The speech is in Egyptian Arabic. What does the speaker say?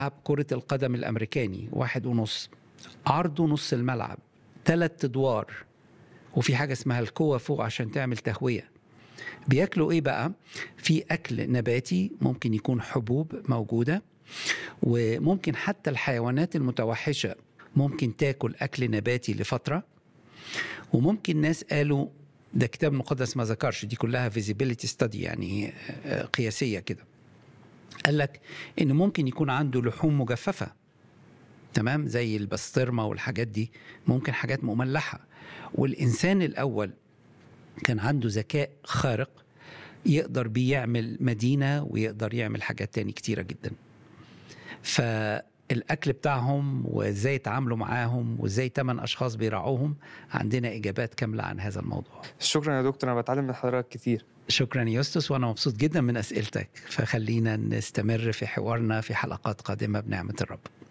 كرة القدم الأمريكاني واحد ونص عرضه نص الملعب ثلاث أدوار وفي حاجة اسمها الكوة فوق عشان تعمل تهوية بياكلوا ايه بقى في اكل نباتي ممكن يكون حبوب موجوده وممكن حتى الحيوانات المتوحشه ممكن تاكل اكل نباتي لفتره وممكن ناس قالوا ده كتاب مقدس ما ذكرش دي كلها فيزيبيليتي ستادي يعني قياسيه كده قال لك ان ممكن يكون عنده لحوم مجففه تمام زي البسطرمه والحاجات دي ممكن حاجات مملحه والانسان الاول كان عنده ذكاء خارق يقدر بيه يعمل مدينه ويقدر يعمل حاجات تاني كتيره جدا فالاكل بتاعهم وازاي يتعاملوا معاهم وازاي ثمان اشخاص بيراعوهم عندنا اجابات كامله عن هذا الموضوع شكرا يا دكتور انا بتعلم من حضرتك كتير شكرا يوستس وانا مبسوط جدا من اسئلتك فخلينا نستمر في حوارنا في حلقات قادمه بنعمه الرب